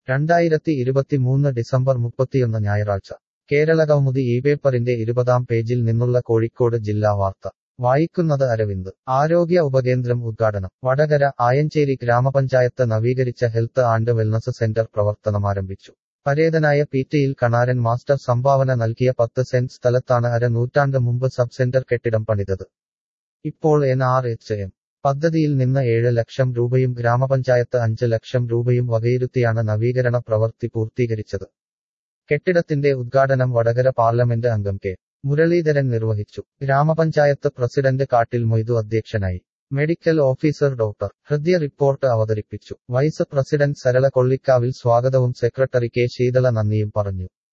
രണ്ടായിരത്തി ഇരുപത്തിമൂന്ന് ഡിസംബർ മുപ്പത്തിയൊന്ന് ഞായറാഴ്ച കേരളകൗമുദി ഈ പേപ്പറിന്റെ ഇരുപതാം പേജിൽ നിന്നുള്ള കോഴിക്കോട് ജില്ലാ വാർത്ത വായിക്കുന്നത് അരവിന്ദ് ആരോഗ്യ ഉപകേന്ദ്രം ഉദ്ഘാടനം വടകര ആയഞ്ചേരി ഗ്രാമപഞ്ചായത്ത് നവീകരിച്ച ഹെൽത്ത് ആൻഡ് വെൽനസ് സെന്റർ പ്രവർത്തനമാരംഭിച്ചു പരേതനായ പീറ്റയിൽ കണാരൻ മാസ്റ്റർ സംഭാവന നൽകിയ പത്ത് സെന്റ് സ്ഥലത്താണ് അര നൂറ്റാണ്ട് മുമ്പ് സബ് സെന്റർ കെട്ടിടം പണിതത് ഇപ്പോൾ എൻ ആർ എച്ച് എം പദ്ധതിയിൽ നിന്ന് ഏഴ് ലക്ഷം രൂപയും ഗ്രാമപഞ്ചായത്ത് അഞ്ച് ലക്ഷം രൂപയും വകയിരുത്തിയാണ് നവീകരണ പ്രവൃത്തി പൂർത്തീകരിച്ചത് കെട്ടിടത്തിന്റെ ഉദ്ഘാടനം വടകര പാർലമെന്റ് അംഗം കെ മുരളീധരൻ നിർവഹിച്ചു ഗ്രാമപഞ്ചായത്ത് പ്രസിഡന്റ് കാട്ടിൽ മൊയ്തു അധ്യക്ഷനായി medical officer doctor Hridaya report അവതരിപ്പിച്ചു വൈസ് പ്രസിഡന്റ് സരള കൊള്ളിക്കാവിൽ സ്വാഗതവും സെക്രട്ടറി കെ ശീതള നന്ദിയും പറഞ്ഞു